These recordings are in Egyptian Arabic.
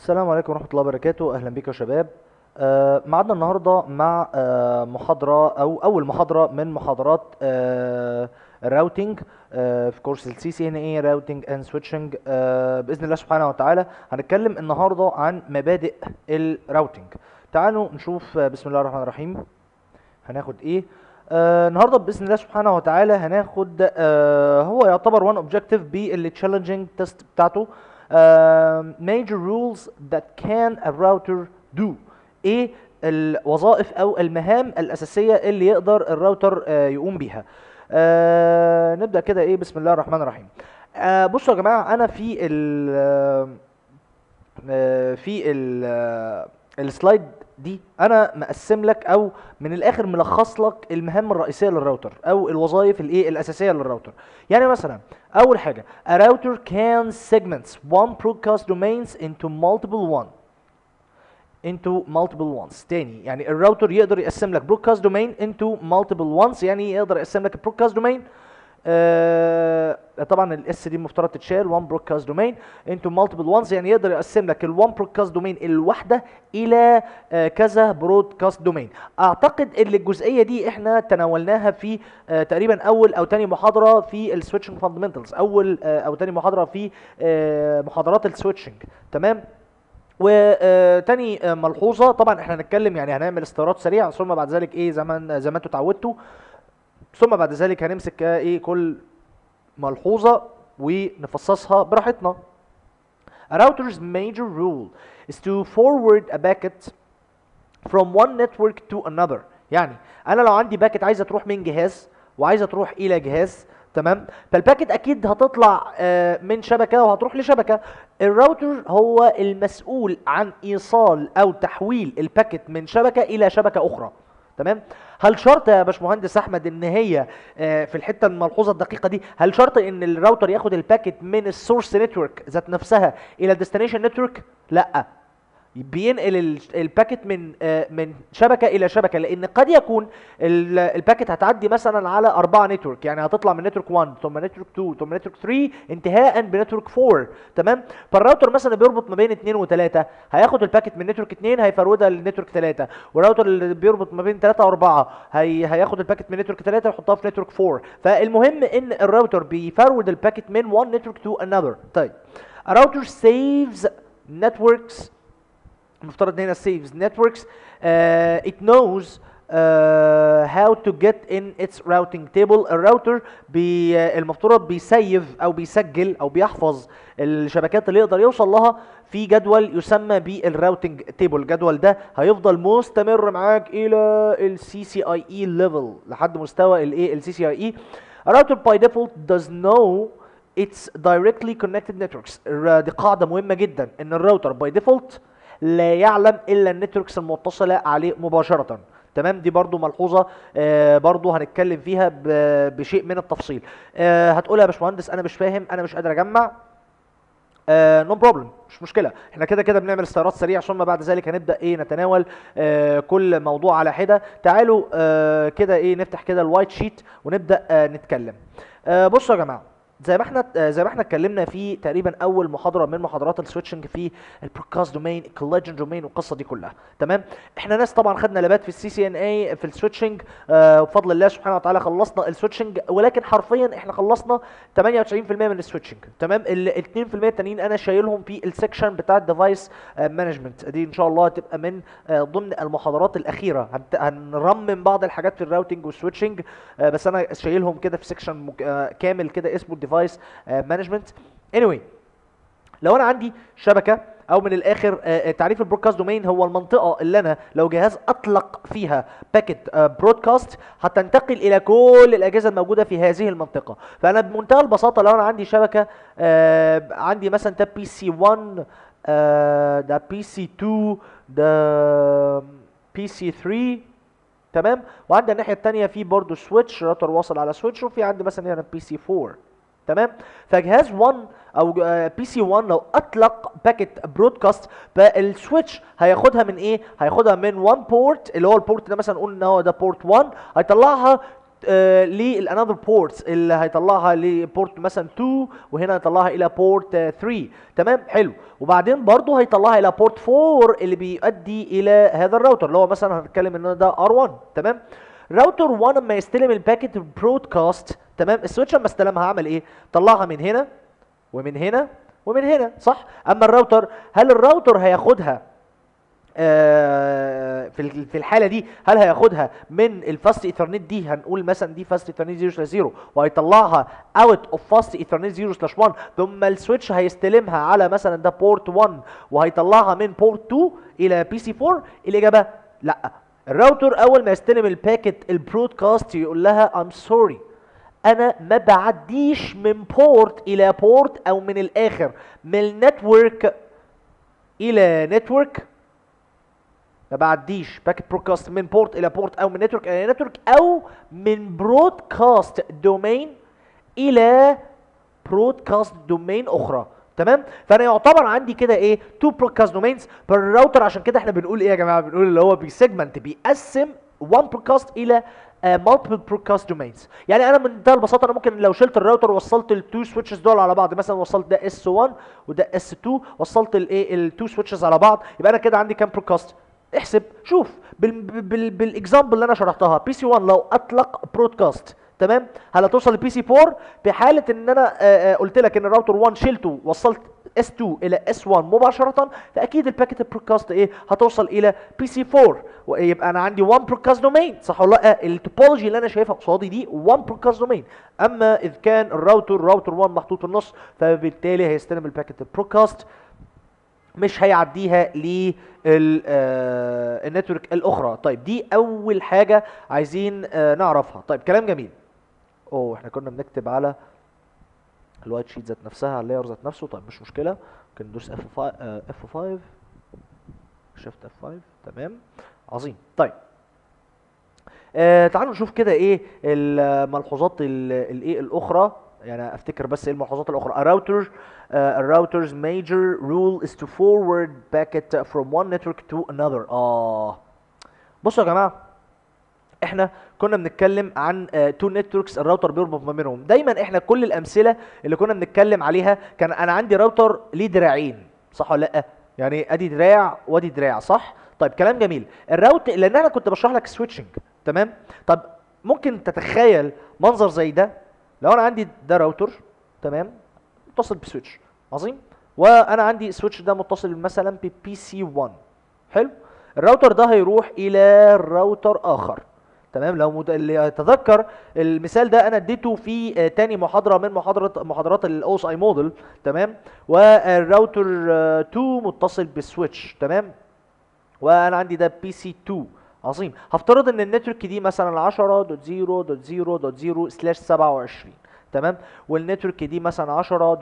السلام عليكم ورحمة الله وبركاته أهلا بكم يا شباب آه، معادنا النهاردة مع آه، محاضرة أو أول محاضرة من محاضرات الراوتينج في كورس السي سي ان اي راوتينج اند سويتشنج بإذن الله سبحانه وتعالى هنتكلم النهاردة عن مبادئ الراوتينج تعالوا نشوف آه، بسم الله الرحمن الرحيم هناخد ايه آه النهارده باذن الله سبحانه وتعالى هناخد آه هو يعتبر وان اوبجكتيف بالتشالنجينج تيست بتاعته آه major rules that can a router do ايه الوظائف او المهام الاساسيه اللي يقدر الراوتر آه يقوم بيها آه نبدا كده ايه بسم الله الرحمن الرحيم آه بصوا يا جماعه انا في ال آه، في ال آه، السلايد دي انا مقسم لك او من الاخر ملخص لك المهام الرئيسيه للراوتر او الوظائف الايه الاساسيه للراوتر يعني مثلا اول حاجه a router can segments one broadcast domains into multiple one into multiple ones تاني يعني الراوتر يقدر يقسم لك broadcast domain into multiple ones يعني يقدر يقسم لك البرودكاست domain آه طبعا الاس دي المفترض تتشال one broadcast domain into multiple ones يعني يقدر يقسم لك ال one broadcast domain الواحده الى آه كذا برودكاست دومين اعتقد ان الجزئيه دي احنا تناولناها في آه تقريبا اول او تاني محاضره في السويتشنج فاندمنتالز اول آه او تاني محاضره في آه محاضرات السويتشنج تمام وتاني ملحوظه طبعا احنا هنتكلم يعني هنعمل استعراض سريع ثم بعد ذلك ايه زي ما زي ما انتوا اتعودتوا ثم بعد ذلك هنمسك آه، ايه كل ملحوظه ونفصصها براحتنا A router's major rule is to forward a packet from one network to another يعني انا لو عندي باكت عايزه تروح من جهاز وعايزه تروح الى جهاز تمام فالباكت اكيد هتطلع آه، من شبكه وهتروح لشبكه الراوتر هو المسؤول عن ايصال او تحويل الباكت من شبكه الى شبكه اخرى تمام هل شرط يا باشمهندس احمد ان هي آه، في الحته الملحوظه الدقيقه دي هل شرط ان الراوتر ياخد الباكت من السورس نتورك ذات نفسها الى الديستنيشن نتورك لا بينقل ال- الباكت من آه، من شبكه الى شبكه لان قد يكون ال- الباكت هتعدي مثلا على اربعه نتورك يعني هتطلع من نتورك 1 ثم نتورك 2 ثم نتورك 3 انتهاء بنتورك 4 تمام فالراوتر مثلا بيربط ما بين 2 و3 هياخد الباكت من نتورك 2 هيفرودها لنتورك 3 والراوتر اللي بيربط ما بين 3 و4 هي هياخد الباكت من نتورك 3 ويحطها في نتورك 4 فالمهم ان الراوتر بيفرود الباكت من one network to another طيب a router saves networks المفترض ان هنا saves networks uh, it knows uh, how to get in its routing table الراوتر بي المفترض بيسيف او بيسجل او بيحفظ الشبكات اللي يقدر يوصل لها في جدول يسمى بالراوتنج تيبل الجدول ده هيفضل مستمر معاك الى السي سي اي اي ليفل لحد مستوى الايه السي سي اي اي الراوتر by default does know its directly connected networks الر- دي قاعدة مهمة جدا ان الراوتر باي ديفولت لا يعلم الا النتوركس المتصلة عليه مباشرة تمام دي برضو ملحوظة آه برضو هنتكلم فيها ب- بشيء من التفصيل آه هتقول يا باشمهندس انا مش فاهم انا مش قادر اجمع نو بروبلم مش مشكله احنا كده كده بنعمل استعراض سريع ثم بعد ذلك هنبدا ايه نتناول آه كل موضوع على حده تعالوا آه كده ايه نفتح كده الوايت شيت ونبدا آه نتكلم آه بصوا يا جماعه زي ما احنا آه، زي ما احنا اتكلمنا في تقريبا اول محاضره من محاضرات السويتشنج في البرودكاست دومين الكولاجين دومين والقصه دي كلها تمام احنا ناس طبعا خدنا لابات في السي سي ان اي في السويتشنج آه بفضل الله سبحانه وتعالى خلصنا السويتشنج ولكن حرفيا احنا خلصنا 98% من السويتشنج تمام ال 2% التانيين انا شايلهم في السكشن بتاع الديفايس مانجمنت دي ان شاء الله تبقى من آه ضمن المحاضرات الاخيره هنت- هنرمم بعض الحاجات في الراوتنج والسويتشنج آه بس انا شايلهم كده في سكشن كامل كده اسمه الديفايس مانجمنت anyway لو انا عندي شبكه او من الاخر آه، آه، تعريف البرودكاست دومين هو المنطقه اللي انا لو جهاز اطلق فيها باكيت برودكاست هتنتقل الى كل الاجهزه الموجوده في هذه المنطقه فانا بمنتهى البساطه لو انا عندي شبكه آه، عندي مثلا ده بي سي 1 آه، ده بي سي 2 ده بي سي 3 تمام وعندي الناحيه الثانيه في برضو سويتش راوتر واصل على سويتش وفي عندي مثلا هنا بي سي 4 تمام فجهاز 1 او بي سي 1 لو اطلق باكيت برودكاست فالسويتش هياخدها من ايه هياخدها من 1 بورت اللي هو البورت ده مثلا نقول ان هو ده بورت 1 هيطلعها للانذر بورتس اللي هيطلعها لبورت مثلا 2 وهنا هيطلعها الى بورت 3 تمام حلو وبعدين برضه هيطلعها الى بورت 4 اللي بيؤدي الى هذا الراوتر اللي هو مثلا هنتكلم ان ده ار1 تمام راوتر 1 لما يستلم الباكيت برودكاست تمام السويتش لما استلمها عمل ايه طلعها من هنا ومن هنا ومن هنا صح اما الراوتر هل الراوتر هياخدها آه، في ال- في الحاله دي هل هياخدها من الفاست ايثرنت دي هنقول مثلا دي فاست ايثرنت 0 سلاش 0 وهيطلعها اوت اوف فاست ايثرنت 0 سلاش 1 ثم السويتش هيستلمها على مثلا ده بورت 1 وهيطلعها من بورت 2 الى بي سي 4 الاجابه لا الراوتر اول ما يستلم الباكيت البرودكاست يقول لها ام سوري انا ما بعديش من بورت الى بورت او من الاخر من النتورك الى نتورك ما بعديش باكيت برودكاست من بورت الى بورت او من نتورك الى نتورك او من برودكاست دومين الى برودكاست دومين اخرى تمام فانا يعتبر عندي كده ايه تو برودكاست دومينز بالراوتر عشان كده احنا بنقول ايه يا جماعه بنقول اللي هو بيسيجمنت بيقسم وان برودكاست الى مالتيبل برودكاست دومينز يعني انا من ده البساطه انا ممكن لو شلت الراوتر ووصلت التو سويتشز دول على بعض مثلا وصلت ده اس 1 وده اس 2 وصلت الايه التو سويتشز على بعض يبقى انا كده عندي كام برودكاست احسب شوف بال بال بالاكزامبل اللي انا شرحتها بي سي 1 لو اطلق برودكاست تمام هل هتوصل لبي سي 4 في حاله ان انا آه، آه، قلت لك ان الراوتر 1 شلته وصلت اس 2 الى اس 1 مباشره فاكيد الباكيت البرودكاست ايه هتوصل الى بي سي 4 ويبقى انا عندي 1 برودكاست دومين صح ولا لا التوبولوجي اللي انا شايفها قصادي دي 1 برودكاست دومين اما اذا كان الراوتر راوتر 1 محطوط في النص فبالتالي هيستلم الباكيت البرودكاست مش هيعديها للنتورك الاخرى طيب دي اول حاجه عايزين آه، نعرفها طيب كلام جميل اوه احنا كنا بنكتب على الوايت شيت ذات نفسها على اللاير ذات نفسه طيب مش مشكله ممكن ندوس اف 5 اف 5 شيفت اف 5 تمام عظيم طيب آه تعالوا نشوف كده ايه الملحوظات ال- الايه الاخرى يعني افتكر بس ايه الملحوظات الاخرى الراوتر الراوتر's major rule is to forward packet from one network to another اه بصوا يا جماعه احنا كنا بنتكلم عن تو نتوركس الراوتر بيربط ما بينهم دايما احنا كل الامثله اللي كنا بنتكلم عليها كان انا عندي راوتر ليه دراعين صح ولا لا يعني ادي دراع وادي دراع صح طيب كلام جميل الراوت لان انا كنت بشرح لك سويتشنج تمام طب ممكن تتخيل منظر زي ده لو انا عندي ده راوتر تمام متصل بسويتش عظيم وانا عندي السويتش ده متصل مثلا ببي سي 1 حلو الراوتر ده هيروح الى راوتر اخر تمام لو مد... اللي يتذكر المثال ده انا اديته في آه، تاني محاضره من محاضره محاضرات الاو اس اي موديل تمام والراوتر 2 متصل بالسويتش تمام وانا عندي ده بي سي 2 عظيم هفترض ان النتورك دي مثلا 10.0.0.0 سلاش 27 تمام والنتورك دي مثلا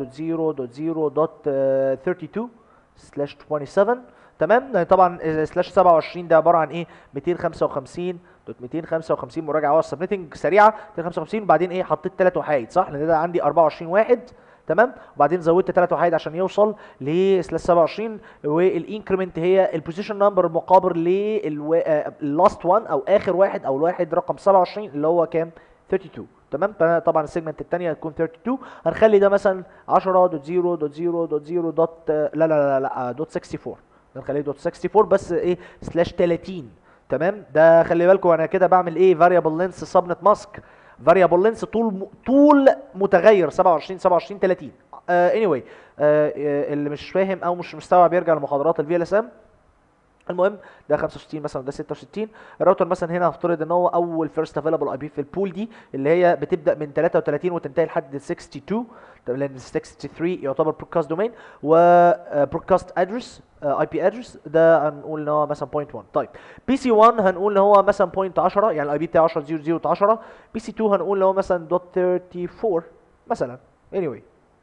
10.0.0.32 سلاش 27 تمام يعني طبعا سلاش 27 ده عباره عن ايه 255 دوت 255 مراجعه واتس سبنيتنج سريعه 255 وبعدين ايه حطيت ثلاث وحايد صح لان ده عندي 24 واحد تمام وبعدين زودت ثلاث وحيد عشان يوصل لسلاش 27 والانكريمنت هي البوزيشن نمبر المقابل لللاست 1 او اخر واحد او الواحد رقم 27 اللي هو كام 32 تمام فأنا طبعا السيجمنت الثانيه هتكون 32 هنخلي ده مثلا 10.0.0.0 دوت لا لا لا لا دوت 64 نخليه دوت 64 بس ايه سلاش 30 تمام ده خلي بالكم انا كده بعمل ايه فاريبل لينس سبنت ماسك فاريبل لينس طول م... طول متغير 27 27 30 اني anyway آه اللي مش فاهم او مش مستوعب يرجع لمحاضرات الفي ال اس ام المهم ده 65 مثلا ده 66 الراوتر مثلا هنا هفترض ان هو اول فيرست افيلابل اي بي في البول دي اللي هي بتبدا من 33 وتنتهي لحد 62 لان 63 يعتبر برودكاست دومين وبرودكاست ادرس اي بي ادرس ده هنقول ان هو مثلا 0.1 طيب بي سي 1 هنقول ان هو مثلا 0.10 يعني الاي بي بتاعه 10 0 0 10 بي سي 2 هنقول ان هو مثلا دوت 34 مثلا anyway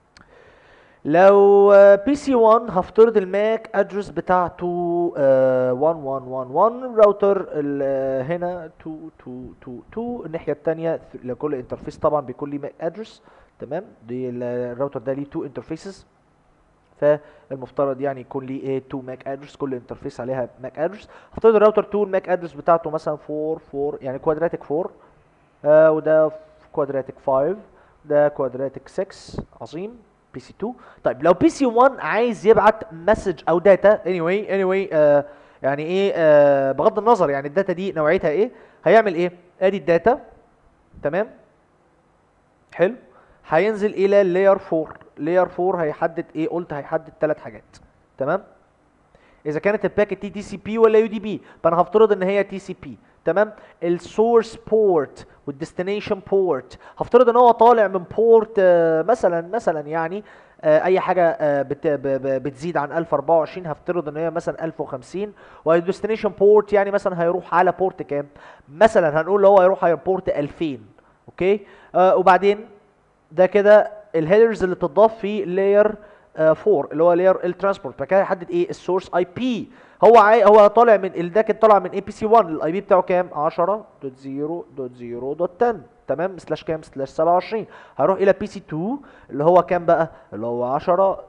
لو بي سي 1 هفترض الماك ادرس بتاعته آه، 1111 راوتر ال- هنا 2222 الناحيه الثانيه لكل انترفيس طبعا بيكون ليه ماك ادرس تمام دي ال- الراوتر ده ليه تو انترفيسز فالمفترض يعني يكون ليه ايه 2 ماك ادرس كل انترفيس عليها ماك ادرس هفترض الراوتر 2 الماك ادرس بتاعته مثلا 4 4 يعني كوادراتيك 4 آه وده كوادراتيك 5 ده كوادراتيك 6 عظيم بي سي 2 طيب لو بي سي 1 عايز يبعت مسج او داتا anyway anyway آه يعني ايه آه بغض النظر يعني الداتا دي نوعيتها ايه هيعمل ايه ادي الداتا تمام حلو هينزل الى لاير 4 لاير 4 هيحدد ايه قلت هيحدد ثلاث حاجات تمام اذا كانت الباكت دي تي سي بي ولا يو دي بي فانا هفترض ان هي تي سي بي تمام السورس بورت والديستنيشن بورت هفترض ان هو طالع من بورت آه، مثلا مثلا يعني آه، اي حاجه آه، بت ب- ب- بتزيد عن 1024 هفترض ان هي مثلا 1050 والديستنيشن بورت يعني مثلا هيروح على بورت كام مثلا هنقول هو هيروح على بورت 2000 اوكي آه وبعدين ده كده الهيدرز اللي تضاف في لاير 4 اللي هو لاير الترانسبورت بعد كده يحدد ايه السورس اي بي هو عاي... هو طالع من ال- ده كان طالع من اي بي سي 1 الاي بي بتاعه كام 10.0.0.10 تمام سلاش كام سلاش 27 هروح الى بي سي 2 اللي هو كام بقى اللي هو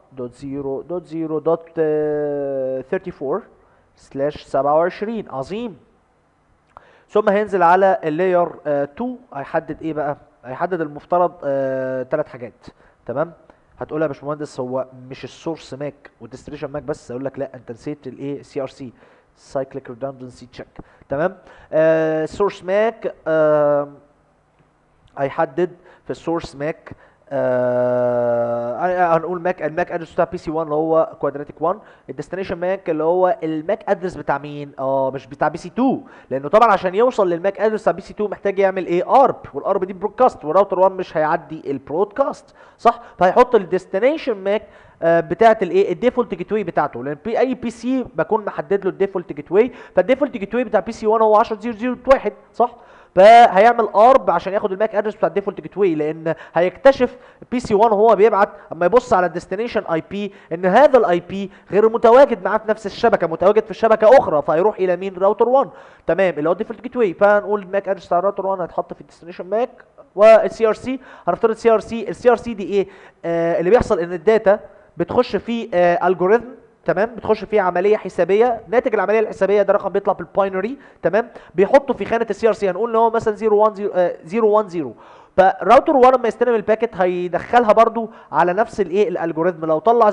10.0.0.34 سلاش 27 عظيم ثم هينزل على اللاير 2 هيحدد ايه بقى هيحدد المفترض ثلاث حاجات تمام هتقول يا باشمهندس هو مش السورس ماك والديستريشن ماك بس اقول لك لا انت نسيت الايه سي ار سي سايكليك ريدندنسي تشيك تمام السورس ماك هيحدد في السورس ماك آه هنقول ماك الماك ادرس بتاع بي سي 1 اللي هو كوادراتيك 1 الديستنيشن ماك اللي هو الماك ادرس بتاع مين اه مش بتاع بي سي 2 لانه طبعا عشان يوصل للماك ادرس بتاع بي سي 2 محتاج يعمل ايه ارب والارب دي برودكاست والراوتر 1 مش هيعدي البرودكاست صح فهيحط الديستنيشن ماك آه، بتاعه الايه الديفولت جيت واي بتاعته لان بي اي بي سي بكون محدد له الديفولت جيت واي فالديفولت جيت واي بتاع بي سي 1 هو 10.0.0.1 صح فهيعمل ارب عشان ياخد الماك ادرس بتاع الديفولت جيت واي لان هيكتشف بي سي 1 وهو بيبعت اما يبص على الديستنيشن اي بي ان هذا الاي بي غير متواجد معاه في نفس الشبكه متواجد في شبكه اخرى فهيروح الى مين راوتر 1 تمام اللي هو الديفولت جيت واي فهنقول الماك ادرس بتاع الراوتر 1 هيتحط في الديستنيشن ماك والسي ار سي هنفترض سي ار سي السي ار سي دي ايه آه اللي بيحصل ان الداتا بتخش في آه الجوريثم تمام بتخش فيه عمليه حسابيه ناتج العمليه الحسابيه ده رقم بيطلع بالباينري تمام بيحطه في خانه السي ار سي هنقول ان هو مثلا 010 010 فراوتر 1 لما يستلم الباكت هيدخلها برضو على نفس الايه الالجوريثم لو طلع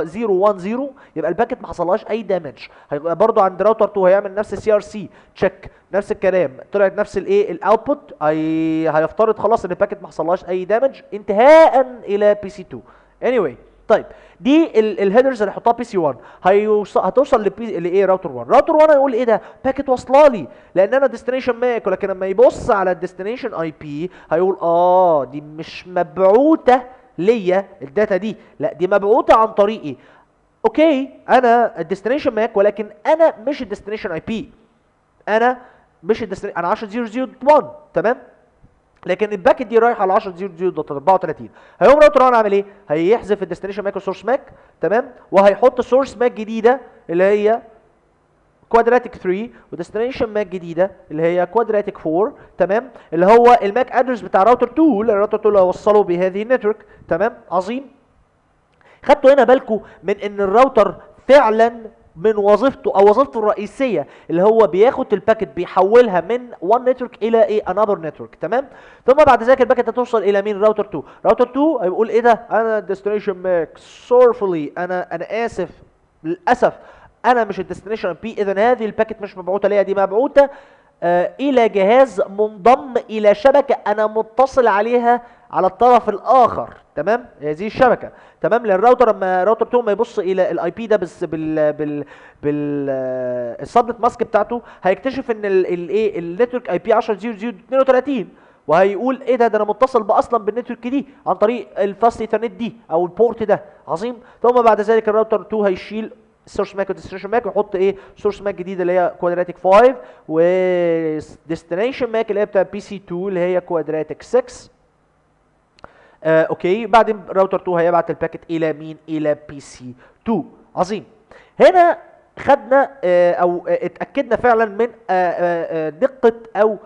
010 يبقى الباكت ما حصلهاش اي دامج هيبقى برضو عند راوتر 2 هيعمل نفس السي ار سي تشيك نفس الكلام طلعت نفس الايه الاوتبوت هي هيفترض خلاص ان الباكت ما حصلهاش اي دامج انتهاء الى بي سي 2 anyway طيب دي الهيدرز اللي هحطها بي سي 1 هيوصل هتوصل لبي لايه راوتر 1 راوتر 1 هيقول ايه ده باكت واصله لي لان انا ديستنيشن ماك ولكن لما يبص على الديستنيشن اي بي هيقول اه دي مش مبعوثه ليا الداتا دي لا دي مبعوثه عن طريقي اوكي انا الديستنيشن ماك ولكن انا مش الديستنيشن اي بي انا مش الديستنيشن انا 10.0.0.1 تمام لكن الباكت دي رايحه على 10.0.0.34 هيقوم راوتر 1 عامل ايه؟ هيحذف الديستنيشن ماك والسورس ماك تمام وهيحط سورس ماك جديده اللي هي كوادراتيك 3 وديستنيشن ماك جديده اللي هي كوادراتيك 4 تمام اللي هو الماك ادرس بتاع راوتر 2 لان الراوتر 2 اللي هيوصله بهذه النتورك تمام عظيم خدتوا هنا بالكم من ان الراوتر فعلا من وظيفته او وظيفته الرئيسيه اللي هو بياخد الباكت بيحولها من وان نتورك الى ايه انذر نتورك تمام ثم بعد ذلك الباكت هتوصل الى مين راوتر 2 راوتر 2 هيقول ايه ده انا ديستنيشن ماك سورفلي انا انا اسف للاسف انا مش الديستنيشن بي اذا هذه الباكت مش مبعوثه ليا دي مبعوثه آه الى جهاز منضم الى شبكه انا متصل عليها على الطرف الاخر تمام هذه الشبكه تمام لان الراوتر لما راوتر 2 ما يبص الى الاي بي ده بس بال بال بال السبنت ماسك بتاعته هيكتشف ان الايه النتورك اي بي 10.0.0.32 وهيقول ايه ده ده انا متصل باصلا بالنتورك دي عن طريق الفاست ايثرنت دي او البورت ده عظيم ثم بعد ذلك الراوتر 2 هيشيل السورس ماك والديستنيشن ماك ويحط ايه سورس ماك جديده اللي هي كوادراتيك 5 وديستنيشن ماك اللي هي بتاع بي سي 2 اللي هي كوادراتيك 6 آه اوكي بعدين راوتر 2 هيبعت الباكت الى مين الى بي سي 2 عظيم هنا خدنا آه او آه اتاكدنا فعلا من آه آه دقه او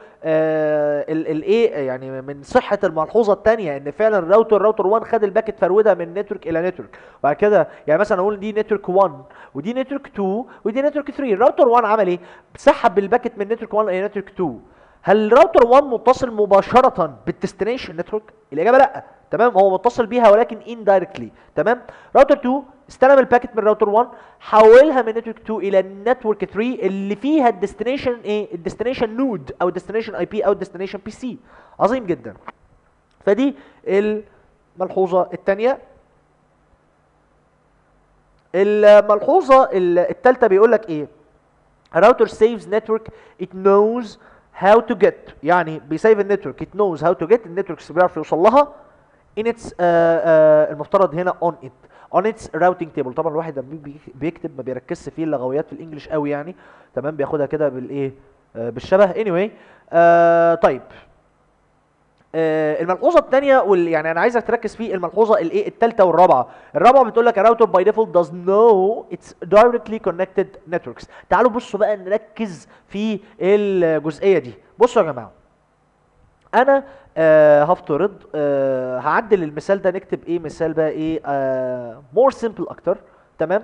الايه يعني من صحه الملحوظه الثانيه ان فعلا الراوتر راوتر 1 خد الباكت فرودها من نتورك الى نتورك وبعد كده يعني مثلا اقول دي نتورك 1 ودي نتورك 2 ودي نتورك 3 الراوتر 1 عمل ايه؟ سحب الباكت من نتورك 1 الى نتورك 2 هل الراوتر 1 متصل مباشره بالديستنيشن نتورك الاجابه لا تمام هو متصل بيها ولكن indirectly تمام راوتر 2 استلم الباكت من راوتر 1 حولها من نتورك 2 الى نتورك 3 اللي فيها الديستنيشن ايه الديستنيشن نود او الديستنيشن اي بي او الديستنيشن بي سي عظيم جدا فدي الملحوظه الثانيه الملحوظه الثالثه بيقول لك ايه router saves network it knows how to get يعني بيسيف النتورك it knows how to get النتوركس بيعرف يوصل لها in its uh, uh, المفترض هنا on it on its routing table طبعا الواحد لما بي- بيكتب ما بيركزش فيه اللغويات في الانجليش قوي يعني تمام بياخدها كده بالايه آه بالشبه anyway آه طيب آه الملحوظه الثانيه وال يعني انا عايزك تركز في الملحوظه الايه الثالثه والرابعه الرابعه بتقول لك الراوتر باي ديفولت does know its directly connected networks تعالوا بصوا بقى نركز في الجزئيه دي بصوا يا جماعه انا آه هفترض آه هعدل المثال ده نكتب ايه مثال بقى ايه آه more simple اكتر تمام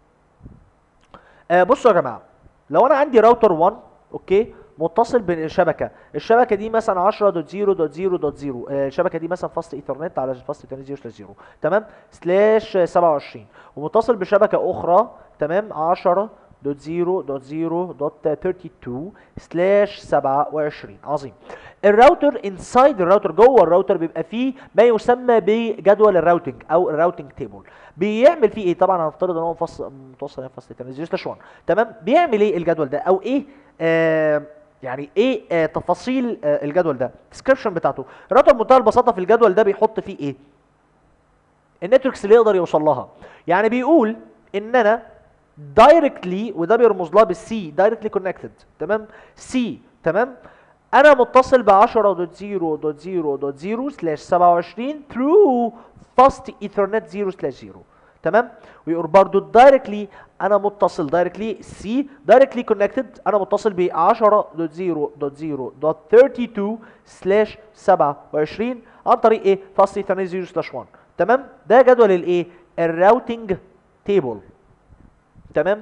آه بصوا يا جماعه لو انا عندي راوتر 1 اوكي متصل بالشبكه الشبكه دي مثلا 10.0.0.0 آه، الشبكه دي مثلا فاست ايثرنت على فاست ايثرنت 0 سلاش 0 تمام سلاش 27 ومتصل بشبكه اخرى تمام 10.0.0.32 سلاش 27 عظيم الراوتر انسايد الراوتر جوه الراوتر بيبقى فيه ما يسمى بجدول الراوتنج او الراوتنج تيبل بيعمل فيه ايه طبعا هنفترض ان هو مفصل متوصل هنا فاصل 0 سلاش 1 تمام بيعمل ايه الجدول ده او ايه آه يعني ايه آه تفاصيل آه الجدول ده الديسكربشن بتاعته الراوتر بمنتهى البساطه في الجدول ده بيحط فيه ايه النتوركس اللي يقدر يوصل لها يعني بيقول ان انا دايركتلي وده بيرمز لها بالسي دايركتلي كونكتد تمام سي تمام انا متصل ب 10.0.0.0 سلاش 27 through fast ethernet 0 سلاش 0 تمام ويقول برضو دايركتلي انا متصل دايركتلي سي دايركتلي كونكتد انا متصل ب 10.0.0.32 سلاش 27 عن طريق ايه فاست ايثرنت 0 سلاش 1 تمام ده جدول الايه الراوتنج تيبل تمام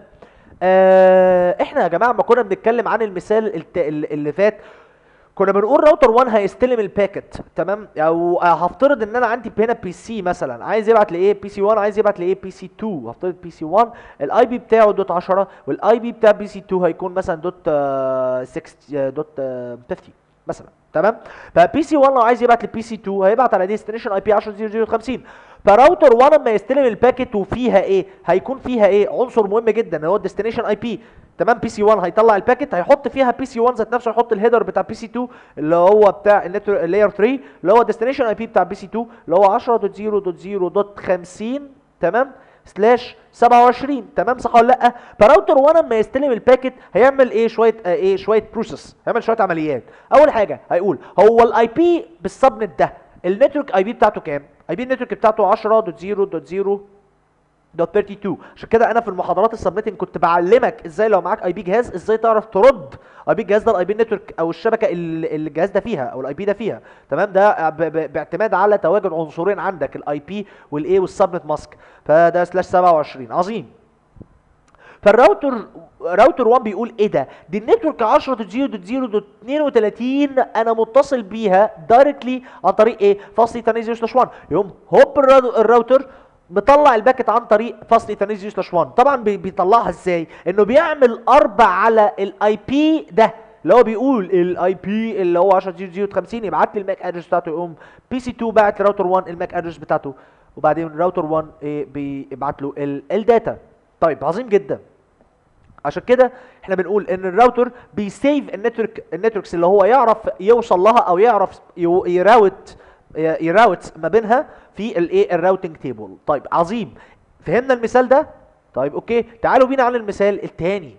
آه احنا يا جماعه ما كنا بنتكلم عن المثال الت- ال- اللي فات كنا بنقول راوتر 1 هيستلم الباكت تمام او آه، هفترض ان انا عندي هنا بي سي مثلا عايز يبعت لايه بي سي 1 عايز يبعت لايه بي سي 2 هفترض بي سي 1 الاي بي بتاعه دوت 10 والاي بي بتاع بي سي 2 هيكون مثلا دوت آه، 60 آه، دوت آه، 50 مثلا تمام فبي سي 1 لو عايز يبعت لبي سي 2 هيبعت على ديستنيشن اي بي 10.0.0.50 فراوتر 1 لما يستلم الباكت وفيها ايه هيكون فيها ايه عنصر مهم جدا اللي هو الديستنيشن اي بي تمام بي سي 1 هيطلع الباكت هيحط فيها بي سي 1 ذات نفسه يحط الهيدر بتاع بي سي 2 اللي هو بتاع النتور لاير 3 اللي هو الديستنيشن اي بي بتاع بي سي 2 اللي هو 10.0.0.50 تمام سلاش 27 تمام صح ولا لا فراوتر 1 لما يستلم الباكت هيعمل ايه شويه آه ايه شويه بروسيس هيعمل شويه عمليات اول حاجه هيقول هو الاي بي بالسبنت ده النتورك اي بي بتاعته كام اي بي النتورك بتاعته 10.0.0 دوت 32 عشان كده انا في المحاضرات السبنتنج كنت بعلمك ازاي لو معاك اي بي جهاز ازاي تعرف ترد اي بي الجهاز ده الاي بي نتورك او الشبكه اللي اللي الجهاز ده فيها او الاي بي ده فيها تمام ده ب- ب- باعتماد على تواجد عنصرين عندك الاي بي والايه والسبنت ماسك فده سلاش 27 عظيم فالراوتر راوتر 1 بيقول ايه ده دي النتورك 10.0.0.32 انا متصل بيها دايركتلي عن طريق ايه فاست ايثرنت 0 سلاش 1 يقوم هوب الرا- الراوتر مطلع الباكت عن طريق فاست ايثرنت 0 سلاش 1 طبعا بي- بيطلعها ازاي انه بيعمل اربع على الاي بي ده اللي هو بيقول الاي بي اللي هو 10.0.0.50 يبعت لي الماك ادرس بتاعته يقوم بي سي 2 باعت لراوتر 1 الماك ادرس بتاعته وبعدين راوتر 1 ايه بيبعت له ال- الداتا طيب عظيم جدا عشان كده احنا بنقول ان الراوتر بيسيف النتورك النتوركس اللي هو يعرف يوصل لها او يعرف يو- يراوت يراوت ما بينها في الايه الراوتنج تيبل طيب عظيم فهمنا المثال ده طيب اوكي تعالوا بينا على المثال الثاني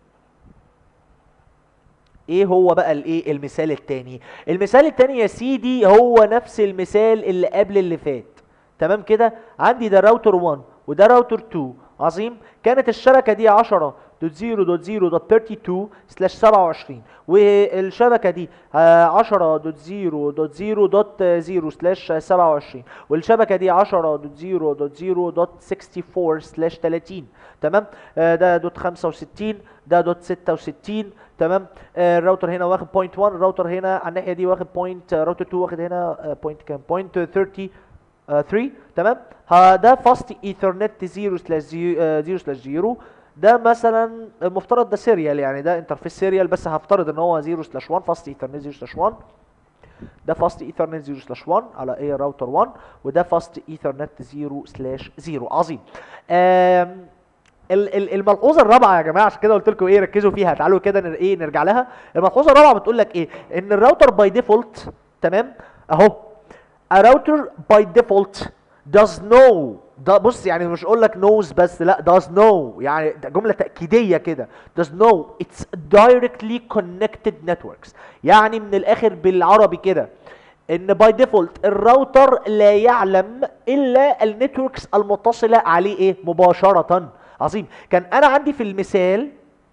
ايه هو بقى الايه المثال التاني المثال التاني يا سيدي هو نفس المثال اللي قبل اللي فات تمام كده عندي ده راوتر 1 وده راوتر 2 عظيم كانت الشبكه دي 10 دوت زيرو دوت زيرو دوت 32 سلاش 27 والشبكه دي آه، 10 دوت زيرو دوت زيرو دوت زيرو سلاش 27 والشبكه دي 10 دوت زيرو دوت زيرو دوت 64 سلاش 30 تمام آه، ده دوت 65 ده دوت 66 تمام آه، الراوتر هنا واخد بوينت 1 الراوتر هنا على الناحيه دي واخد بوينت راوتر 2 واخد هنا بوينت كام بوينت 30 3 تمام ها ده فاست ايثرنت 0 سلاش 0 سلاش 0 ده مثلا المفترض ده سيريال يعني ده انترفيس سيريال بس هفترض ان هو 0 سلاش 1 فاست ايثرنت 0 سلاش 1 ده فاست ايثرنت 0 سلاش 1 على ايه راوتر 1 وده فاست ايثرنت 0 سلاش 0 عظيم آم ال- ال- الملحوظه الرابعه يا جماعه عشان كده قلت لكم ايه ركزوا فيها تعالوا كده نر- ايه نرجع لها الملحوظه الرابعه بتقول لك ايه ان الراوتر باي ديفولت تمام اهو a router by default does know ده بص يعني مش اقول لك knows بس لا does know يعني ده جمله تاكيديه كده does know it's directly connected networks يعني من الاخر بالعربي كده ان باي ديفولت الراوتر لا يعلم الا النتوركس المتصله عليه ايه مباشره عظيم كان انا عندي في المثال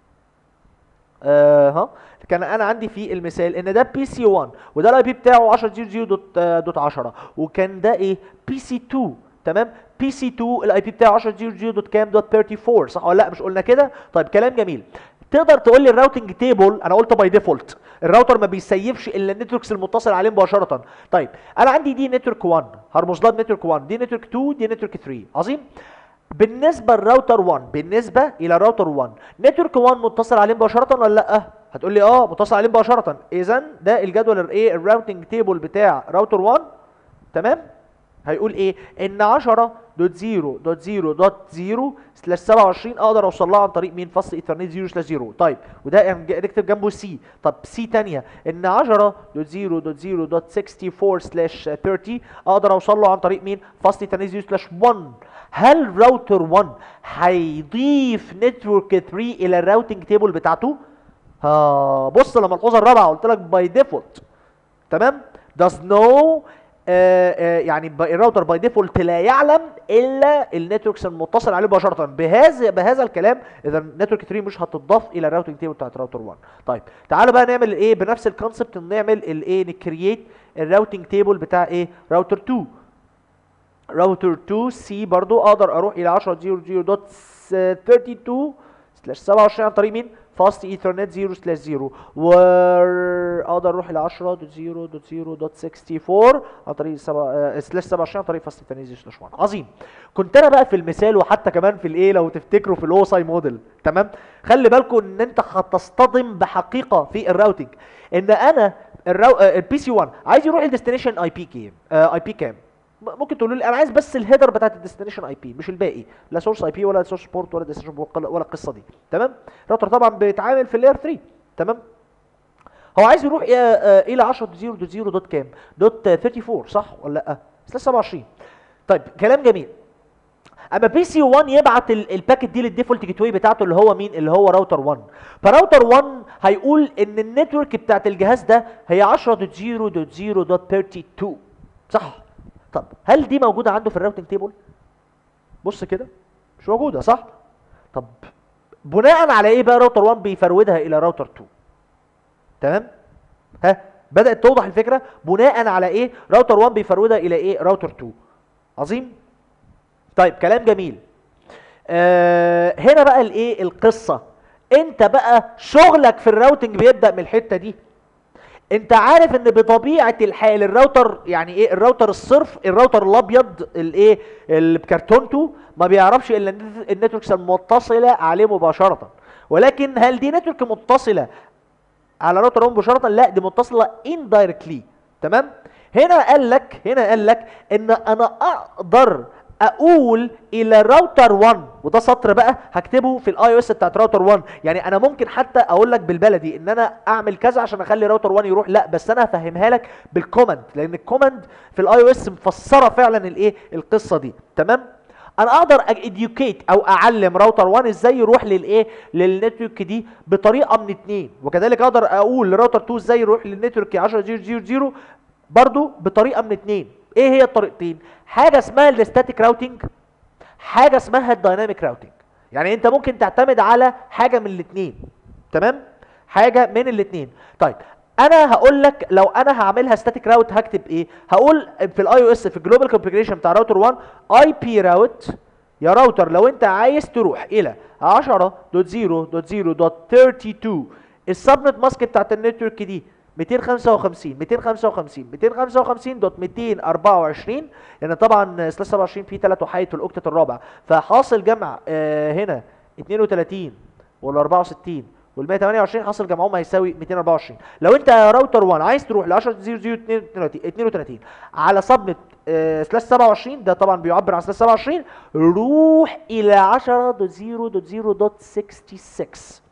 آه ها كان انا عندي في المثال ان ده بي سي 1 وده الاي بي بتاعه 10.0.0 دوت آه، دوت 10 وكان ده ايه بي سي 2 تمام بي سي 2 الاي بي بتاعه 10.0.0 دوت كام دوت 34 صح ولا لا مش قلنا كده طيب كلام جميل تقدر تقول لي الراوتنج تيبل انا قلت باي ديفولت الراوتر ما بيسيفش الا النتوركس المتصل عليه مباشره طيب انا عندي دي نتورك 1 هرمز لها بنتورك 1 دي نتورك 2 دي نتورك 3 عظيم بالنسبه للراوتر 1 بالنسبه الى الراوتر 1 نتورك 1 متصل عليه مباشره ولا لا هتقول لي اه متصل عليه مباشره اذا ده الجدول الايه الراوتنج تيبل بتاع راوتر 1 تمام هيقول ايه ان 10 دوت 0 دوت 0 دوت 0 سلاش 27 اقدر اوصل لها عن طريق مين فصل ايثرنت 0 سلاش 0 طيب وده يعني نكتب جنبه سي طب سي تانية ان 10 دوت 0 دوت 0 دوت 64 سلاش 30 اقدر اوصل له عن طريق مين فصل ايثرنت 0 سلاش 1 هل راوتر 1 هيضيف نتورك 3 الى الراوتنج تيبل بتاعته ها بص للملحوظه الرابعه قلت لك باي ديفولت تمام does know آه آه يعني ب- الراوتر باي ديفولت لا يعلم الا النتوركس المتصل عليه مباشره بهذا بهذا الكلام اذا نتورك 3 مش هتضاف الى الراوتنج تيبل بتاعت راوتر 1 طيب تعالوا بقى نعمل ايه بنفس الكونسبت نعمل الايه نكرييت الراوتنج تيبل بتاع ايه راوتر 2 راوتر 2 سي برضو اقدر اروح الى 10.0.32 سلاش 27 عن طريق مين فاست ايثرنت 0 سلاش 0 واقدر اروح الى 10.0.0.64 عن طريق سبعة- سلاش 27 عن طريق فاست ايثرنت 0 سلاش 1 عظيم كنت انا بقى في المثال وحتى كمان في الايه لو تفتكروا في الاو ساي موديل تمام خلي بالكم ان انت هتصطدم بحقيقه في الراوتنج ان انا الراو... البي سي 1 عايز يروح الديستنيشن اي بي كام اي بي كام م- ممكن تقولوا لي انا عايز بس الهيدر بتاعت الديستنيشن اي بي مش الباقي لا سورس اي بي ولا سورس بورت ولا ديستنيشن بورت ولا القصه دي تمام الراوتر طبعا بيتعامل في اللاير 3 تمام هو عايز يروح إيه- آه، الى 10.0.0 دوت كام دوت 34 صح ولا لا سلاش 27 طيب كلام جميل اما بي سي 1 يبعت ال- الباكت دي للديفولت جيت واي بتاعته اللي هو مين اللي هو راوتر 1 فراوتر 1 هيقول ان النتورك بتاعت الجهاز ده هي 10.0.0.32 صح طب هل دي موجوده عنده في الراوتنج تيبل بص كده مش موجوده صح طب بناء على ايه بقى راوتر 1 بيفرودها الى راوتر 2 تمام ها بدات توضح الفكره بناء على ايه راوتر 1 بيفرودها الى ايه راوتر 2 عظيم طيب كلام جميل آه هنا بقى الايه القصه انت بقى شغلك في الراوتنج بيبدا من الحته دي انت عارف ان بطبيعه الحال الراوتر يعني ايه الراوتر الصرف الراوتر الابيض الايه اللي بكرتونته ما بيعرفش الا النت- النتوركس المتصله عليه مباشره ولكن هل دي نتورك متصله على راوتر 1 مباشره لا دي متصله indirectly تمام هنا قال لك هنا قال لك ان انا اقدر اقول الى راوتر 1 وده سطر بقى هكتبه في الاي او اس بتاعت راوتر 1 يعني انا ممكن حتى اقول لك بالبلدي ان انا اعمل كذا عشان اخلي راوتر 1 يروح لا بس انا هفهمها لك بالكوماند لان الكوماند في الاي او اس مفسره فعلا الايه القصه دي تمام انا اقدر اديوكيت او اعلم راوتر 1 ازاي يروح للايه للنتورك دي بطريقه من اتنين وكذلك اقدر اقول لراوتر 2 ازاي يروح للنتورك 10.0.0.0 برضو بطريقه من اتنين ايه هي الطريقتين حاجه اسمها الستاتيك راوتنج حاجه اسمها الدايناميك راوتنج يعني انت ممكن تعتمد على حاجه من الاثنين تمام حاجه من الاثنين طيب انا هقول لك لو انا هعملها ستاتيك راوت هكتب ايه هقول في الاي او اس في الجلوبال كونفيجريشن بتاع راوتر 1 اي بي راوت يا راوتر لو انت عايز تروح الى 10.0.0.32 السبنت ماسك بتاعت النتورك دي 255 255 255 دوت 224 لان طبعا سلاش 27 فيه ثلاث وحيد في الاوكتت الرابع فحاصل جمع آه هنا 32 وال 64 وال 128 حاصل جمعهم هيساوي 224 لو انت يا راوتر 1 عايز تروح ل 10.0.0.32 على سبنت آه سلاش 27 ده طبعا بيعبر عن سلاش 27 روح الى 10.0.0.66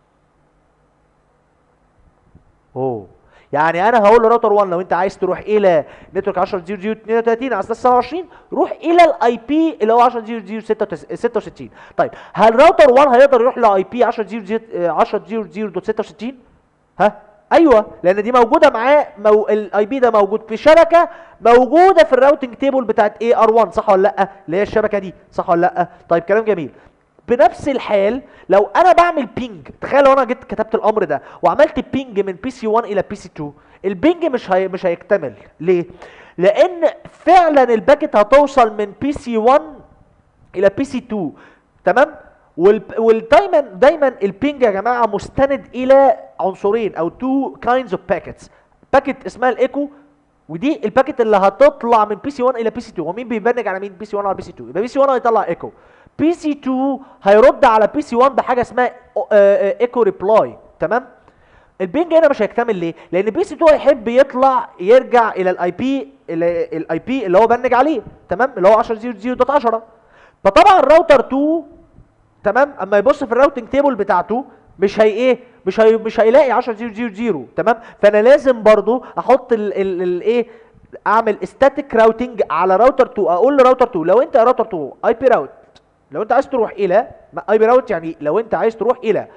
اوه يعني انا هقول لراوتر 1 لو انت عايز تروح الى نتورك 10 0 0 32 على اساس 27 روح الى الاي بي اللي هو 10 0 0 66 طيب هل راوتر 1 هيقدر يروح لاي بي 10 0 10 0 66 ها ايوه لان دي موجوده معاه مو... الاي بي ده موجود في شبكه موجوده في الراوتنج تيبل بتاعت اي ار 1 صح ولا لا اللي هي الشبكه دي صح ولا لا طيب كلام جميل بنفس الحال لو انا بعمل بينج تخيل لو انا جيت كتبت الامر ده وعملت بينج من بي سي 1 الى بي سي 2 البينج مش هي مش هيكتمل ليه لان فعلا الباكت هتوصل من بي سي 1 الى بي سي 2 تمام ودايما دايما البينج يا جماعه مستند الى عنصرين او تو كايندز اوف باكيتس باكيت اسمها الايكو ودي الباكيت اللي هتطلع من بي سي 1 الى بي سي 2 ومين بيبنج على مين بي سي 1 على بي سي 2 يبقى بي سي 1 هيطلع ايكو بي سي 2 هيرد على بي سي 1 بحاجه اسمها ايكو ريبلاي تمام البينج هنا مش هيكتمل ليه لان بي سي 2 هيحب يطلع يرجع الى الاي بي الاي بي اللي هو بنج عليه تمام اللي هو 10.0.0.10 فطبعا الراوتر 2 تمام اما يبص في الراوتنج تيبل بتاعته مش هي ايه مش هي مش هيلاقي 10.0.0.0 تمام فانا لازم برضو احط الايه اعمل ستاتيك راوتنج على راوتر 2 اقول لراوتر 2 لو انت يا راوتر 2 اي بي راوت لو انت عايز تروح الى اي بي راوت يعني لو انت عايز تروح الى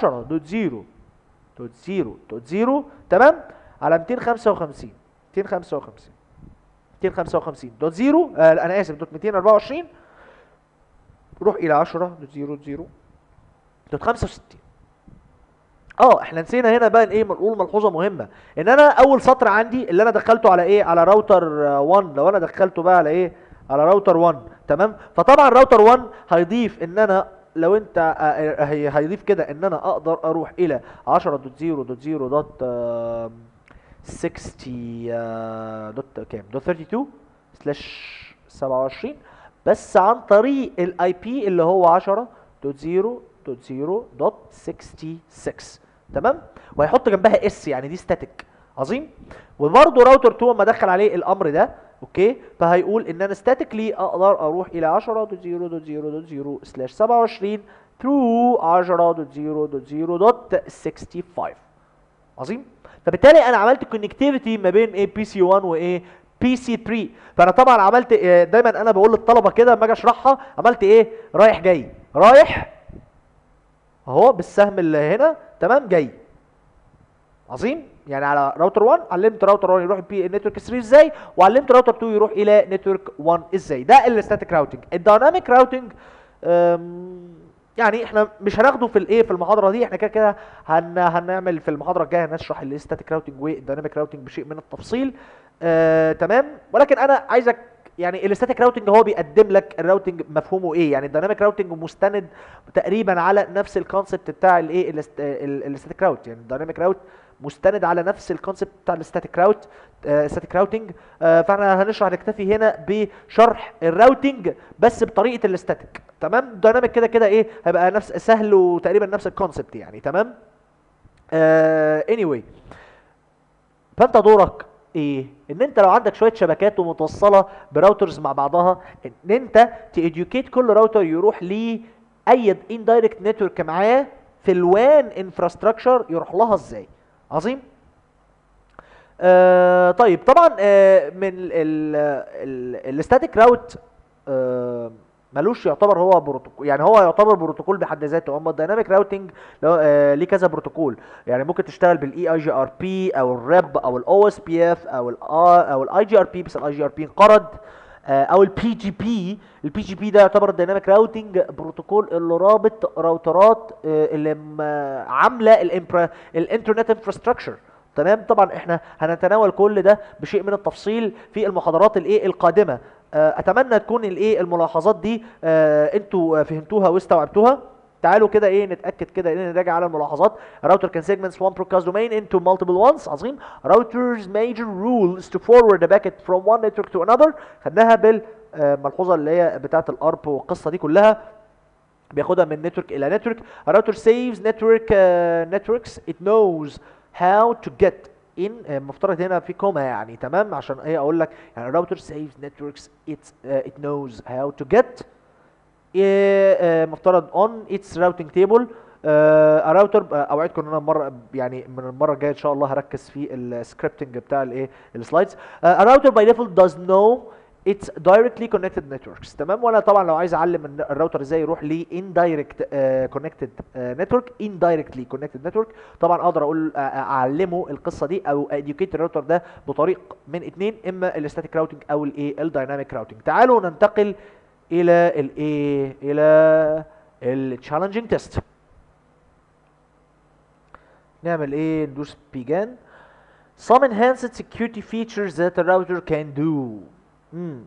10.0.0.0 تمام على 255 255 255 دوت 0 آه انا اسف دوت 224 روح الى 10.0.0 دوت 65 اه احنا نسينا هنا بقى ايه نقول ملحوظه مهمه ان انا اول سطر عندي اللي انا دخلته على ايه على راوتر 1 لو انا دخلته بقى على ايه على راوتر 1 تمام فطبعا راوتر 1 هيضيف ان انا لو انت هي هيضيف كده ان انا اقدر اروح الى 10.0.0.60 دوت كام دوت 32 سلاش 27 بس عن طريق الاي بي اللي هو 10.0.0.66 تمام وهيحط جنبها اس يعني دي ستاتيك عظيم وبرضه راوتر 2 اما ادخل عليه الامر ده اوكي فهيقول ان انا ستاتيكلي اقدر اروح الى 10.0.0.0 سلاش 27 through 10.0.0.65 عظيم فبالتالي انا عملت كونكتيفيتي ما بين ايه بي سي 1 وايه بي سي 3 فانا طبعا عملت إيه دايما انا بقول للطلبه كده لما اجي اشرحها عملت ايه رايح جاي رايح اهو بالسهم اللي هنا تمام جاي عظيم يعني على راوتر 1 علمت راوتر 1 يروح بي نتورك 3 ازاي وعلمت راوتر 2 يروح الى نتورك 1 ازاي ده الستاتيك راوتنج الدايناميك راوتنج يعني احنا مش هناخده في الايه في المحاضره دي احنا كده كده هن هنعمل في المحاضره الجايه هنشرح الستاتيك راوتنج والدايناميك راوتنج بشيء من التفصيل آه تمام ولكن انا عايزك يعني الستاتيك راوتنج هو بيقدم لك الراوتنج مفهومه ايه يعني الدايناميك راوتنج مستند تقريبا على نفس الكونسبت بتاع الايه الستاتيك راوت يعني الدايناميك راوت مستند على نفس الكونسبت بتاع الستاتيك راوت ستاتيك راوتنج فاحنا هنشرح نكتفي هنا بشرح الراوتنج بس بطريقه الستاتيك تمام الدايناميك كده كده ايه هيبقى نفس سهل وتقريبا نفس الكونسبت يعني تمام آه anyway فانت دورك ايه ان انت لو عندك شويه شبكات ومتوصله براوترز مع بعضها ان انت تيديوكيت كل راوتر يروح ليه اي اندايركت نتورك معاه في الوان انفراستراكشر يروح لها ازاي عظيم آه طيب طبعا آه من الستاتيك راوت آه ملوش يعتبر هو بروتوكول يعني هو يعتبر بروتوكول بحد ذاته اما الدايناميك راوتنج آه ليه كذا بروتوكول يعني ممكن تشتغل بالاي اي جي ار بي او الريب او الاو اس بي اف او ال او الاي جي ار بي بس الاي جي ار بي انقرض آه، او البي جي بي البي جي بي ده يعتبر الديناميك راوتنج بروتوكول اللي رابط راوترات آه، اللي م- عامله الإمبرا- الانترنت انفراستراكشر تمام طبعا احنا هنتناول كل ده بشيء من التفصيل في المحاضرات الايه القادمه آه، اتمنى تكون الايه الملاحظات دي آه، انتوا آه، فهمتوها واستوعبتوها تعالوا كده ايه نتاكد كده ان نراجع على الملاحظات راوتر can segments one broadcast domain into multiple ones عظيم routers major rule is to forward a packet from one network to another خدناها بالملحوظه اللي هي بتاعه الارب والقصه دي كلها بياخدها من نتورك الى نتورك الراوتر saves network uh, networks it knows how to get in آه، مفترض هنا في كوما يعني تمام عشان ايه اقول لك يعني الراوتر saves networks it uh, it knows how to get إيه، آه، مفترض on its routing table آه، الراوتر آه، اوعدكم ان انا مره يعني من المره الجايه ان شاء الله هركز في السكريبتنج بتاع الايه السلايدز الراوتر باي ديفولت does know its directly connected networks تمام وانا طبعا لو عايز اعلم الن- الراوتر ازاي يروح ل indirect uh, connected uh, network indirectly connected network طبعا اقدر اقول آه، آه، اعلمه القصه دي او educate الراوتر ده بطريق من اتنين اما الستاتيك راوتنج او الايه الدايناميك راوتنج تعالوا ننتقل الى الايه الى التشالنجينج تيست نعمل ايه ندوس بيجان some enhanced security features that a router can do مم.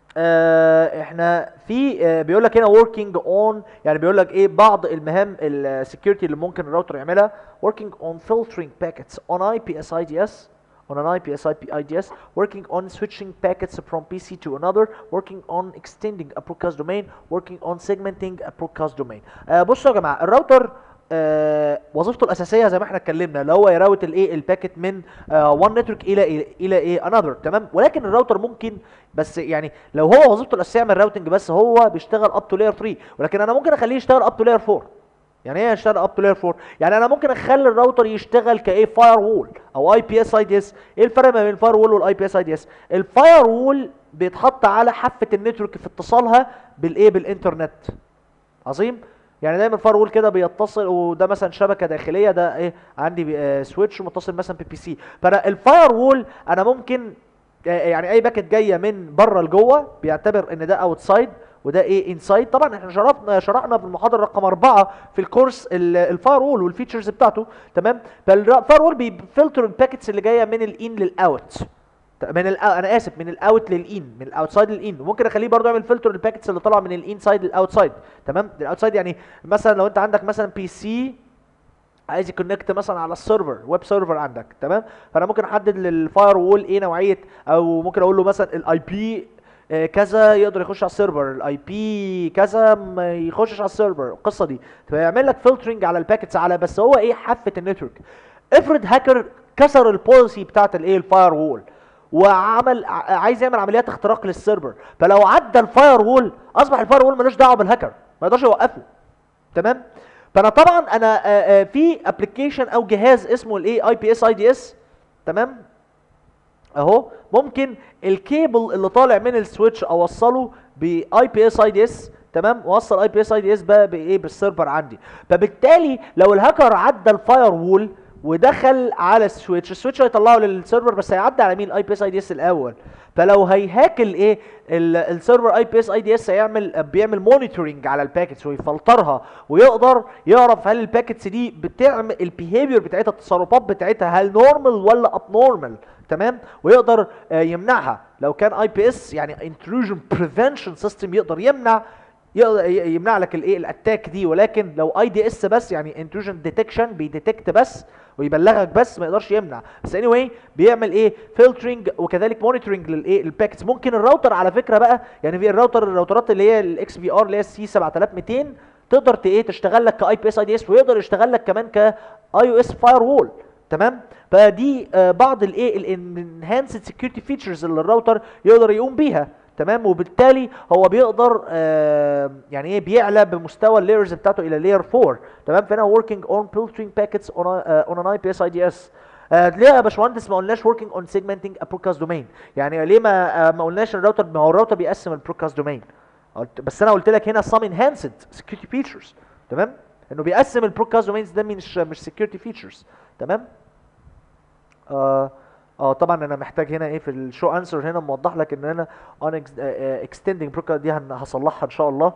آه احنا في آه بيقول لك هنا working on يعني بيقول لك ايه بعض المهام السكيورتي اللي ممكن الراوتر يعملها working on filtering packets on IPS IDS on an IPS IP IDS working on switching packets from PC to another working on extending a broadcast domain working on segmenting a broadcast domain آه بصوا يا جماعه الراوتر آه وظيفته الاساسيه زي ما احنا اتكلمنا اللي هو يراوت الايه الباكت من وان نتورك الى الى الى ايه انذر تمام ولكن الراوتر ممكن بس يعني لو هو وظيفته الاساسيه يعمل راوتنج بس هو بيشتغل اب تو لاير 3 ولكن انا ممكن اخليه يشتغل اب تو لاير 4 يعني ايه يشتغل اب تو لاير 4 يعني انا ممكن اخلي الراوتر يشتغل كايه فاير وول او اي بي اس اي دي اس ايه الفرق ما بين الفاير وول والاي بي اس اي دي اس الفاير وول بيتحط على حافه النتورك في اتصالها بالايه بالانترنت عظيم يعني دايما الفاير وول كده بيتصل وده مثلا شبكه داخليه ده ايه عندي بي- آه سويتش متصل مثلا بي بي سي فانا الفاير وول انا ممكن آه، يعني اي باكت جايه من بره لجوه بيعتبر ان ده اوتسايد وده ايه انسايد طبعا احنا شرحنا شرحنا في المحاضره رقم أربعة في الكورس الفاير وول والفيتشرز بتاعته تمام فالفاير وول بيفلتر الباكتس اللي جايه من الان للاوت من ال انا اسف من الاوت للان من الاوتسايد للان وممكن اخليه برضه يعمل فلتر الباكتس اللي طالعه من الانسايد للاوتسايد تمام الاوتسايد يعني مثلا لو انت عندك مثلا بي سي عايز يكونكت مثلا على السيرفر ويب سيرفر عندك تمام فانا ممكن احدد للفاير وول ايه نوعيه او ممكن اقول له مثلا الاي بي كذا يقدر يخش على السيرفر الاي بي كذا ما يخشش على السيرفر القصه دي فيعمل لك فلترنج على الباكتس على بس هو ايه حافه النتورك افرض هاكر كسر البوليسي بتاعت الايه الفاير وول وعمل ع- عايز يعمل عمليات اختراق للسيرفر فلو عدى الفاير وول اصبح الفاير وول ملوش دعوه بالهاكر ما يقدرش يوقفه تمام فانا طبعا انا آه، آه، في ابلكيشن او جهاز اسمه الاي اي بي اس اي دي اس تمام اهو ممكن الكيبل اللي طالع من السويتش اوصله باي بي اس اي دي اس تمام وصل اي بي اس اي دي اس بقى بايه بالسيرفر عندي فبالتالي لو الهاكر عدى الفاير وول ودخل على السويتش السويتش هيطلعه للسيرفر بس هيعدي على مين الاي بي اس اي دي اس الاول فلو هيهاك الايه ال- السيرفر اي بي اس اي دي اس هيعمل بيعمل مونيتورنج على الباكتس ويفلترها ويقدر يعرف هل الباكتس دي بتعمل البيهيفير بتاعتها التصرفات بتاعتها هل نورمال ولا اب نورمال تمام ويقدر آه، يمنعها لو كان اي بي اس يعني انتروجن بريفنشن سيستم يقدر يمنع يقدر ي- يمنع لك الايه الاتاك دي ولكن لو اي دي اس بس يعني انتروجن ديتكشن بيديتكت بس ويبلغك بس ما يقدرش يمنع بس اني anyway بيعمل ايه فلترنج وكذلك مونيتورنج للايه الباكتس ممكن الراوتر على فكره بقى يعني في الراوتر الراوترات اللي هي الاكس في ار اللي هي السي 7200 تقدر ت- ايه تشتغل لك كاي بي اس اي دي اس ويقدر يشتغل لك كمان كاي او اس فاير وول تمام فدي آه، بعض الايه الانهانسد سكيورتي فيتشرز اللي الراوتر يقدر يقوم بيها تمام وبالتالي هو بيقدر آه يعني ايه بيعلى بمستوى اللايرز بتاعته الى لاير 4 تمام فهنا working on filtering packets on a, uh, on an IPS IDS آه ليه يا باشمهندس ما قلناش working on segmenting a broadcast domain يعني ليه ما آه ما قلناش الراوتر ما هو الراوتر بيقسم البرودكاست دومين قلت بس انا قلت لك هنا some enhanced security features تمام انه بيقسم البرودكاست دومينز ده مش مش security features تمام آه اه طبعا انا محتاج هنا ايه في الشو انسر هنا موضح لك ان انا on ex- آه، آه، extending broker دي هن- هصلحها ان شاء الله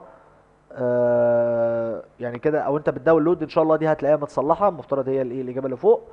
آه، يعني كده او انت بتداونلود ان شاء الله دي هتلاقيها متصلحه المفترض هي الايه الاجابه اللي فوق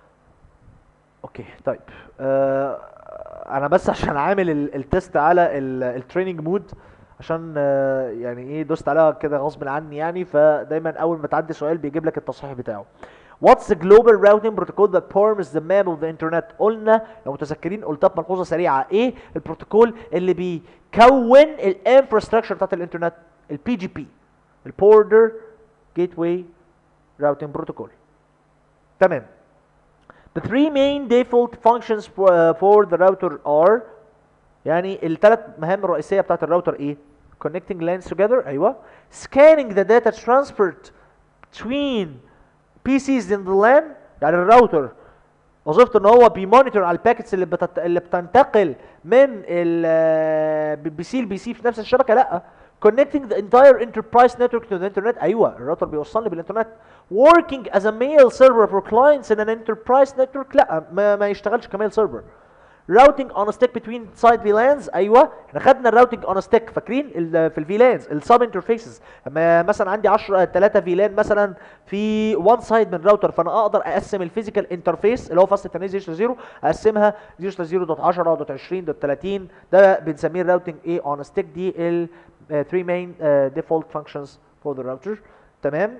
اوكي طيب آه انا بس عشان عامل ال- التست على التريننج مود عشان آه يعني ايه دوست عليها كده غصب عني يعني فدايما اول ما تعدي سؤال بيجيب لك التصحيح بتاعه What's the global routing protocol that forms the map of the internet؟ قلنا لو متذكرين قلتها بملحوظه سريعه ايه البروتوكول اللي بيكون الانفراستراكشر بتاعت الانترنت البي جي بي البوردر جيت واي راوتنج بروتوكول تمام The three main default functions for, uh, for the router are يعني الثلاث مهام الرئيسية بتاعت الراوتر ايه؟ Connecting LANs together ايوه Scanning the data transferred between PCs in the LAN يعني الراوتر وظيفته ان هو بيمونيتور على الباكتس اللي بتت... اللي بتنتقل من ال بي سي لبي سي في نفس الشبكه لا connecting the entire enterprise network to the internet ايوه الراوتر بيوصلني بالانترنت working as a mail server for clients in an enterprise network لا ما, ما يشتغلش كميل سيرفر routing on a stick between side VLANs ايوه احنا خدنا الراوتنج on a stick فاكرين ال- في الفيلانز السب انترفيسز اما مثلا عندي 10 3 فيلان مثلا في وان سايد من راوتر فانا اقدر اقسم الفيزيكال انترفيس اللي هو فاست تنين 0 0 اقسمها 0 0.10.20.30 ده بنسميه الراوتنج ايه on a stick دي ال 3 main uh, default functions for the router تمام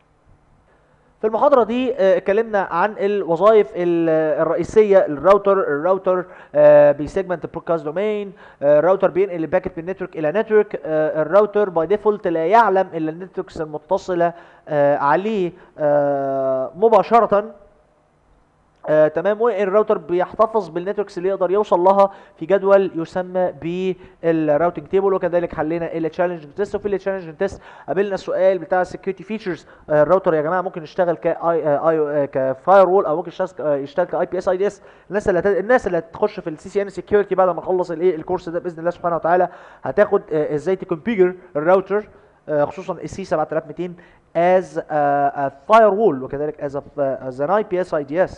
في المحاضرة دي آه، اتكلمنا عن الوظائف ال- آه، الرئيسية للراوتر الراوتر آه، بيسيجمنت البرودكاست دومين الراوتر بينقل الباكت من نتورك الى نتورك الراوتر باي ديفولت لا يعلم الا النتوركس المتصلة آه، عليه آه، مباشرة آه تمام والراوتر بيحتفظ بالنتوركس اللي يقدر يوصل لها في جدول يسمى بالراوتنج تيبل وكذلك حلينا التشالنج تيست وفي التشالنج تيست قابلنا السؤال بتاع السكيورتي فيتشرز آه الراوتر يا جماعه ممكن يشتغل ك اي كفاير وول او ممكن يشتغل آه، يشتغل كاي بي اس اي دي اس الناس اللي هت- الناس اللي هتخش في السي سي ان سكيورتي بعد ما نخلص الايه الكورس ده باذن الله سبحانه وتعالى هتاخد آه ازاي تكونفيجر الراوتر آه، خصوصا السي 7200 as a, a firewall وكذلك as a as an IPS IDS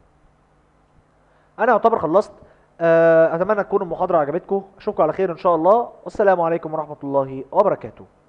انا اعتبر خلصت آه، اتمنى تكون المحاضره عجبتكم اشوفكم على خير ان شاء الله والسلام عليكم ورحمه الله وبركاته